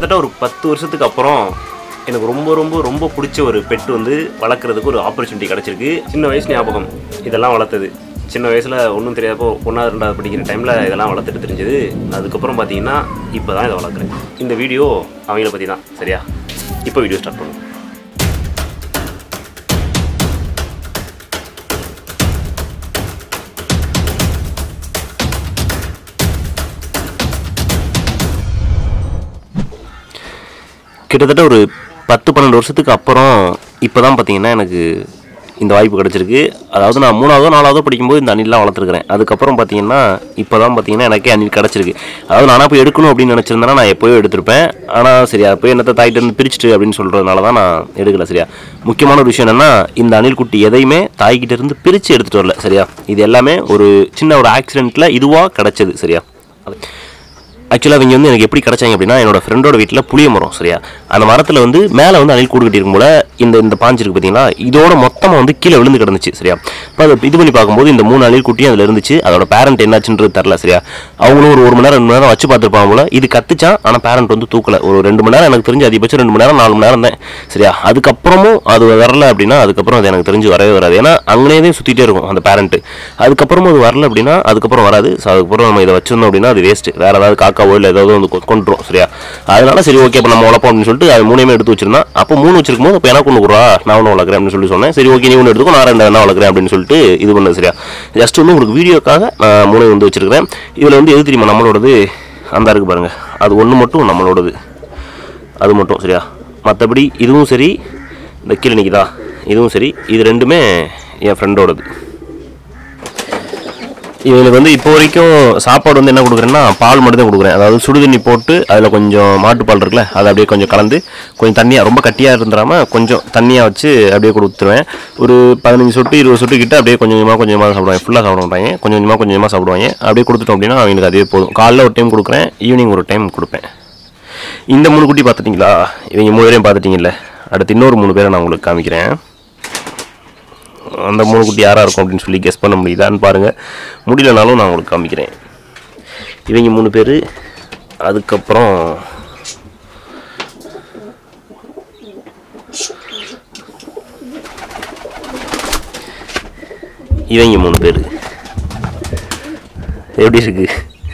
கிட்டத்தட்ட ஒரு பத்து வருஷத்துக்கு அப்புறம் எனக்கு ரொம்ப ரொம்ப ரொம்ப பிடிச்ச ஒரு பெட் வந்து வளர்க்குறதுக்கு ஒரு ஆப்பர்ச்சுனிட்டி கிடச்சிருக்கு சின்ன வயசு ஞாபகம் இதெல்லாம் வளர்த்தது சின்ன வயசில் ஒன்றும் தெரியாதப்போ ஒன்றாவது ரெண்டாவது படிக்கிற டைமில் இதெல்லாம் வளர்த்துட்டு தெரிஞ்சது அதுக்கப்புறம் பார்த்தீங்கன்னா இப்போ தான் இதை வளர்க்குறேன் இந்த வீடியோ அவங்கள பற்றி தான் சரியா இப்போ வீடியோ ஸ்டார்ட் பண்ணுவோம் கிட்டத்தட்ட ஒரு பத்து பன்னெண்டு வருஷத்துக்கு அப்புறம் இப்போ தான் பார்த்தீங்கன்னா எனக்கு இந்த வாய்ப்பு கிடச்சிருக்கு அதாவது நான் மூணாவதோ நாலாவதோ படிக்கும்போது இந்த அணிலாம் வளர்த்துருக்கிறேன் அதுக்கப்புறம் பார்த்தீங்கன்னா இப்போ தான் பார்த்தீங்கன்னா எனக்கே அணில் கிடச்சிருக்கு அதாவது நானாக போய் எடுக்கணும் அப்படின்னு நினச்சிருந்தேன்னா நான் எப்போயோ எடுத்திருப்பேன் ஆனால் சரியா போய் என்னத்தை தாய்கிட்ட இருந்து பிரிச்சுட்டு அப்படின்னு சொல்கிறதுனால தான் நான் எடுக்கல சரியா முக்கியமான ஒரு விஷயம் என்னென்னா இந்த அணில் குட்டி எதையுமே தாய்கிட்ட இருந்து பிரித்து எடுத்துகிட்டு வரல சரியா இது எல்லாமே ஒரு சின்ன ஒரு ஆக்சிடெண்ட்டில் இதுவாக கிடச்சது சரியா ஆக்சுவலாக அவங்க வந்து எனக்கு எப்படி கிடச்சாங்க அப்படின்னா என்னோட ஃப்ரெண்டோட வீட்டில் புளிய மரம் சரியா அந்த மரத்தில் வந்து மேலே வந்து அணில் கூடு கட்டியிருக்கும் போல இந்த இந்த பாஞ்சு இருக்கு பார்த்தீங்களா இதோட மொத்தமாக வந்து கீழே விழுந்து கிடந்துச்சு சரியா இப்போ அதை இது பண்ணி பார்க்கும்போது இந்த மூணு அணில் குட்டியும் அதில் இருந்துச்சு அதோட பேரண்ட் என்னாச்சுன்றது தெரில சரியா அவங்களும் ஒரு ஒரு மணி நேரம் ரெண்டு மணி நேரம் வச்சு பார்த்துருப்பாங்க போல இது கத்துச்சான் ஆனால் பேரண்ட் வந்து தூக்கல ஒரு ரெண்டு மணி நேரம் எனக்கு தெரிஞ்சு அதிகபட்சம் ரெண்டு மணி நேரம் நாலு மணி நேரம் தான் சரியா அதுக்கப்புறமும் அது வரல அப்படின்னா அதுக்கப்புறம் அது எனக்கு தெரிஞ்சு வரவே வராது ஏன்னா அங்கேயே தான் சுற்றிட்டே இருக்கும் அந்த பேரண்ட் அதுக்கப்புறமும் அது வரல அப்படின்னா அதுக்கப்புறம் வராது ஸோ அதுக்கப்புறம் நம்ம இதை வச்சிருந்தோம் அப்படின்னா அது வேஸ்ட் வேற ஏதாவது காக்காவோ இல்லை ஏதாவது வந்து கொ- கொண்டுரும் சரியா அதனால சரி ஓகே இப்போ நம்ம வளர்ப்போம் அப்படின்னு சொல்லிட்டு அது மூணையுமே எடுத்து வச்சிருந்தா அப்போ மூணு வச்சிருக்கும் போது இப்போ எனக்கு ஒன்று குறா நான் ஒன்று வளர்க்குறேன் அப்படின்னு சொல்லி சொன்னேன் சரி ஓகே நீ ஒன்று எடுத்துக்கோ நான் ரெண்டு என்ன வளர்க்குறேன் அப்படின்னு சொல்லிட்டு இது பண்ணது சரியா ஜஸ்ட் வந்து உங்களுக்கு வீடியோக்காக நான் மூணு வந்து வச்சிருக்கிறேன் இதில் வந்து எது தெரியுமா நம்மளோடது அந்த இருக்கு பாருங்க அது ஒன்று மட்டும் நம்மளோடது அது மட்டும் சரியா மற்றபடி இதுவும் சரி இந்த கீழே நிற்கிதா இதுவும் சரி இது ரெண்டுமே என் ஃப்ரெண்டோடது இவங்களுக்கு வந்து இப்போ வரைக்கும் சாப்பாடு வந்து என்ன கொடுக்குறேன்னா பால் மட்டும் தான் கொடுக்குறேன் அதாவது சுடுதண்ணி போட்டு அதில் கொஞ்சம் மாட்டுப்பால் இருக்குல்ல அதை அப்படியே கொஞ்சம் கலந்து கொஞ்சம் தண்ணியாக ரொம்ப கட்டியாக இருந்துடாமல் கொஞ்சம் தண்ணியாக வச்சு அப்படியே கொடுத்துருவேன் ஒரு பதினஞ்சு சொட்டு இருபது சொட்டு கிட்ட அப்படியே கொஞ்சம் கொஞ்சமாக கொஞ்சமாக சாப்பிடுவாங்க ஃபுல்லாக சாப்பிட மாட்டாங்க கொஞ்சம் கொஞ்சமாக கொஞ்சம் கொஞ்சமாக சாப்பிடுவாங்க அப்படியே கொடுத்துட்டோம் அப்படின்னா அவங்களுக்கு அதுவே போதும் காலைல ஒரு டைம் கொடுக்குறேன் ஈவினிங் ஒரு டைம் கொடுப்பேன் இந்த மூணு குட்டி பார்த்துட்டிங்களா இவங்க மூணு பேரையும் பார்த்துட்டிங்கல்ல அடுத்து இன்னொரு மூணு பேரை நான் உங்களுக்கு காமிக்கிறேன் அந்த மூணு குட்டி யாராக இருக்கும் அப்படின்னு சொல்லி கெஸ் பண்ண முடியுதான்னு பாருங்கள் முடியலனாலும் நான் உங்களுக்கு காமிக்கிறேன் இவங்க மூணு பேர் அதுக்கப்புறம் இவங்க மூணு பேர் எப்படி இருக்கு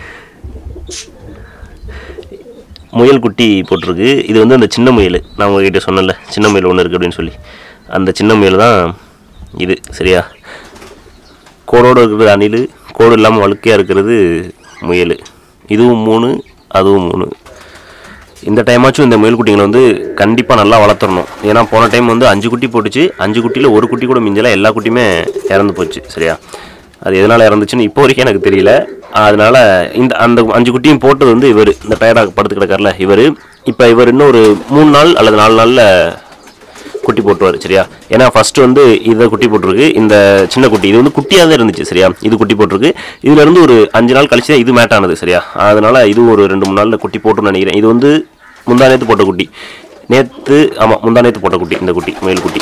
முயல் குட்டி போட்டிருக்கு இது வந்து அந்த சின்ன முயல் நான் உங்ககிட்ட சொன்னேன்ல சின்ன முயல் ஒன்று இருக்குது அப்படின்னு சொல்லி அந்த சின்ன முயல் தான் இது சரியா கோடோடு இருக்கிறது அணில் கோடு இல்லாமல் வழுக்கையாக இருக்கிறது முயல் இதுவும் மூணு அதுவும் மூணு இந்த டைமாச்சும் இந்த முயல் குட்டிங்களை வந்து கண்டிப்பாக நல்லா வளர்த்துறணும் ஏன்னா போன டைம் வந்து அஞ்சு குட்டி போட்டுச்சு அஞ்சு குட்டியில் ஒரு குட்டி கூட மிஞ்சல எல்லா குட்டியுமே இறந்து போச்சு சரியா அது எதனால் இறந்துச்சுன்னு இப்போ வரைக்கும் எனக்கு தெரியல அதனால இந்த அந்த அஞ்சு குட்டியும் போட்டது வந்து இவர் இந்த டயர்டாக படுத்து கிடக்கார்ல இவர் இப்போ இவர் இன்னும் ஒரு மூணு நாள் அல்லது நாலு நாளில் குட்டி போட்டுருவார் சரியா ஏன்னா ஃபர்ஸ்ட் வந்து இதை குட்டி போட்டிருக்கு இந்த சின்ன குட்டி இது வந்து குட்டியாக தான் இருந்துச்சு சரியா இது குட்டி போட்டிருக்கு இதுல இருந்து ஒரு அஞ்சு நாள் கழிச்சு தான் இது மேட் ஆனது சரியா அதனால இது ஒரு ரெண்டு மூணு நாளில் குட்டி போட்டுன்னு நினைக்கிறேன் இது வந்து முந்தா நேத்து போட்ட குட்டி நேற்று ஆமாம் முந்தா நேத்து போட்ட குட்டி இந்த குட்டி மயில் குட்டி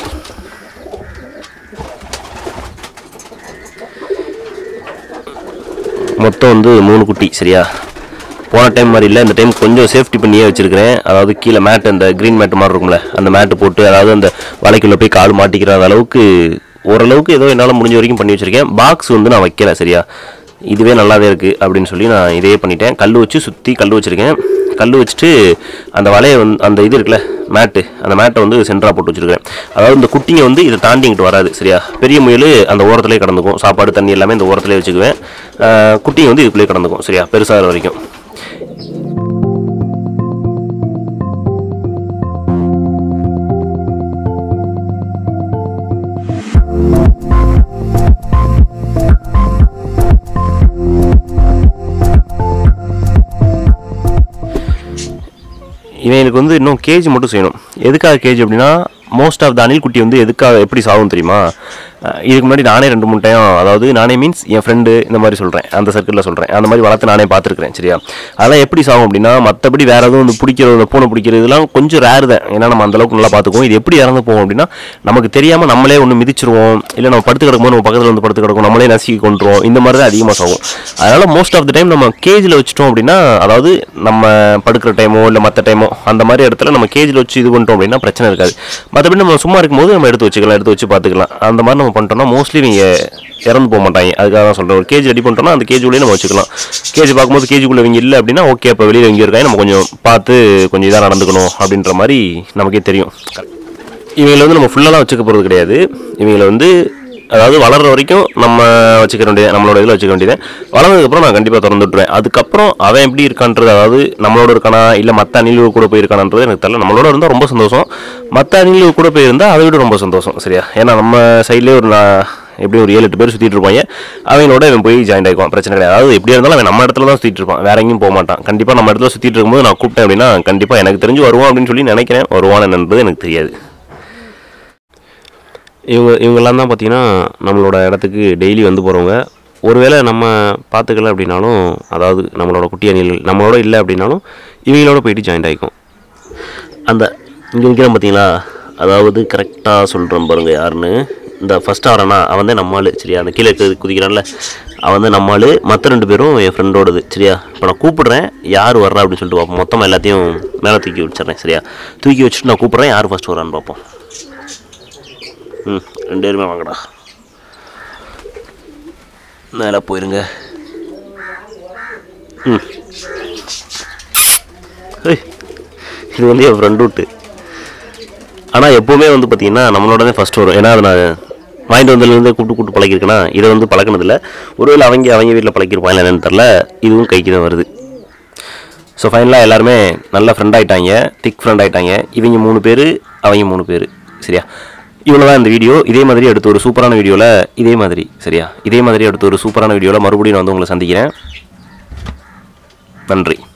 மொத்தம் வந்து மூணு குட்டி சரியா போன டைம் மாதிரி இல்லை இந்த டைம் கொஞ்சம் சேஃப்டி பண்ணியே வச்சிருக்கிறேன் அதாவது கீழே மேட் அந்த க்ரீன் மேட் மாதிரி இருக்கும்ல அந்த மேட்டு போட்டு அதாவது அந்த வலைக்குள்ளே போய் கால் மாட்டிக்கிற அளவுக்கு ஓரளவுக்கு ஏதோ என்னால் முடிஞ்ச வரைக்கும் பண்ணி வச்சிருக்கேன் பாக்ஸ் வந்து நான் வைக்கல சரியா இதுவே நல்லாவே இருக்குது அப்படின்னு சொல்லி நான் இதே பண்ணிட்டேன் கல் வச்சு சுற்றி கல் வச்சுருக்கேன் கல் வச்சுட்டு அந்த வலையை வந்து அந்த இது இருக்குல்ல மேட்டு அந்த மேட்டை வந்து சென்டராக போட்டு வச்சிருக்கேன் அதாவது இந்த குட்டிங்க வந்து இதை தாண்டி இங்கிட்டு வராது சரியா பெரிய முயல் அந்த ஓரத்துலேயே கடந்துக்கும் சாப்பாடு தண்ணி எல்லாமே இந்த ஓரத்துலேயே வச்சுக்குவேன் ஆஹ் குட்டிங்க வந்து இதுக்குள்ளேயே கடந்துக்கும் சரியா பெருசாகிற வரைக்கும் இவங்களுக்கு வந்து இன்னும் கேஜ் மட்டும் செய்யணும் எதுக்காக கேஜ் அப்படின்னா மோஸ்ட் ஆஃப் த அணில் குட்டி வந்து எதுக்காக எப்படி சாகும் தெரியுமா அஹ் இதுக்கு முன்னாடி நானே ரெண்டு மூணு டைம் அதாவது நானே மீன்ஸ் என் ஃப்ரெண்டு இந்த மாதிரி சொல்கிறேன் அந்த சர்க்கிளில் சொல்கிறேன் அந்த மாதிரி வளர்த்து நானே பார்த்துருக்கிறேன் சரியா அதெல்லாம் எப்படி சாகும் அப்படின்னா மற்றபடி வேற எதுவும் வந்து பிடிக்கிறது இந்த பூனை பிடிக்கிறது இதெல்லாம் கொஞ்சம் ரேர் தான் ஏன்னா நம்ம அந்த அளவுக்கு நல்லா பார்த்துக்குவோம் இது எப்படி இறந்து போகும் அப்படின்னா நமக்கு தெரியாமல் நம்மளே ஒன்று மிதிச்சிருவோம் இல்லை நம்ம படுத்து கிடக்கும்போது நம்ம பக்கத்தில் வந்து படுத்து கிடக்கும் நம்மளே நசுக்கி கொண்டுருவோம் இந்த மாதிரி தான் அதிகமாக சாகும் அதனால் மோஸ்ட் ஆஃப் த டைம் நம்ம கேஜில் வச்சுட்டோம் அப்படின்னா அதாவது நம்ம படுக்கிற டைமோ இல்லை மற்ற டைமோ அந்த மாதிரி இடத்துல நம்ம கேஜில் வச்சு இது பண்ணிட்டோம் அப்படின்னா பிரச்சனை இருக்காது மற்றபடி நம்ம சும்மா இருக்கும்போது நம்ம எடுத்து வச்சுக்கலாம் எடுத்து வச்சு பார்த்துக்கலாம் அந்த மாதிரி நம்ம பண்ணிட்டோம்னா மோஸ்ட்லி நீங்கள் இறந்து போக மாட்டாங்க அதுக்காக தான் சொல்கிறேன் ஒரு கேஜி ரெடி பண்ணிட்டோம்னா அந்த கேஜி உள்ளே நம்ம வச்சுக்கலாம் கேஜி பார்க்கும்போது கேஜிக்குள்ளே இவங்க இல்லை அப்படின்னா ஓகே அப்போ வெளியில் இங்கே இருக்காங்க நம்ம கொஞ்சம் பார்த்து கொஞ்சம் இதாக நடந்துக்கணும் அப்படின்ற மாதிரி நமக்கே தெரியும் இவங்களை வந்து நம்ம ஃபுல்லாலாம் வச்சுக்க போகிறது கிடையாது இவங்களை வந்து அதாவது வளர்ற வரைக்கும் நம்ம வச்சுக்க வேண்டியது நம்மளோட இதில் வச்சுக்க வேண்டியது வளர்ந்ததுக்கப்புறம் நான் கண்டிப்பாக திறந்து விட்டுருவேன் அதுக்கப்புறம் அவன் எப்படி இருக்கான்றது அதாவது நம்மளோட இருக்கானா இல்லை மற்ற அணில்கள் கூட போயிருக்கானன்றது எனக்கு தெரியல நம்மளோட இருந்தால் ரொம்ப சந்தோஷம் மற்ற அணில்கள் கூட போயிருந்தால் அதை விட ரொம்ப சந்தோஷம் சரியா ஏன்னா நம்ம சைட்லேயே ஒரு நான் எப்படி ஒரு ஏழு எட்டு பேர் சுற்றிட்டு இருப்பாங்க அவங்களோட இவன் போய் ஜாயின் ஆகிக்குவான் பிரச்சனை கிடையாது அதாவது எப்படி இருந்தாலும் அவன் நம்ம இடத்துல தான் சுற்றிட்டு இருப்பான் வேற எங்கேயும் போக மாட்டான் கண்டிப்பாக நம்ம இடத்துல சுற்றிட்டு இருக்கும்போது நான் கூப்பிட்டேன் அப்படின்னா கண்டிப்பாக எனக்கு தெரிஞ்சு வருவான் அப்படின்னு சொல்லி நினைக்கிறேன் வருவான் என்னன்றது எனக்கு தெரியாது இவங்க இவங்கெல்லாம் தான் பார்த்தீங்கன்னா நம்மளோட இடத்துக்கு டெய்லி வந்து போகிறவங்க ஒருவேளை நம்ம பார்த்துக்கல அப்படின்னாலும் அதாவது நம்மளோட குட்டி அணில்கள் நம்மளோட இல்லை அப்படின்னாலும் இவங்களோட போயிட்டு ஜாயின் ஆகிக்கும் அந்த இங்கே நிற்கிறான் பார்த்தீங்களா அதாவது கரெக்டாக சொல்கிறேன் பாருங்க யாருன்னு இந்த ஃபஸ்ட் ஆறானா அவன் தான் நம்மாள் சரியா அந்த கீழே இருக்கிறது குதிக்கிறான்ல அவன் தான் நம்மாள் மற்ற ரெண்டு பேரும் என் ஃப்ரெண்டோடது சரியா இப்போ நான் கூப்பிடுறேன் யார் வர்றா அப்படின்னு சொல்லிட்டு பார்ப்போம் மொத்தமாக எல்லாத்தையும் மேலே தூக்கி வச்சிடுறேன் சரியா தூக்கி வச்சுட்டு நான் கூப்பிட்றேன் யார் ஃபஸ்ட் வரான்னு பார்ப்போம் ம் ரெண்டு பேருமே வாங்கடா மேலே போயிருங்க ம் ஏய், இது வந்து என் ஃப்ரெண்ட் விட்டு ஆனால் எப்போவுமே வந்து பார்த்தீங்கன்னா நம்மளோட தான் ஃபஸ்ட் வரும் ஏன்னா அதை நான் வாங்கிட்டு வந்ததுலேருந்து கூப்பிட்டு கூப்பிட்டு பழகிருக்கேன்னா இதை வந்து பழக்கினதில்ல ஒருவேளை அவங்க அவங்க வீட்டில் பழக்கிருப்பாங்க என்னன்னு தெரில இதுவும் கைக்கு தான் வருது ஸோ ஃபைனலாக எல்லாருமே நல்ல ஃப்ரெண்ட் ஆயிட்டாங்க திக் ஃப்ரெண்ட் ஆயிட்டாங்க இவங்க மூணு பேர் அவங்க மூணு பேர் சரியா இவ்வளோ தான் இந்த வீடியோ இதே மாதிரி அடுத்த ஒரு சூப்பரான வீடியோவில் இதே மாதிரி சரியா இதே மாதிரி அடுத்த ஒரு சூப்பரான வீடியோவில் மறுபடியும் நான் வந்து உங்களை சந்திக்கிறேன் நன்றி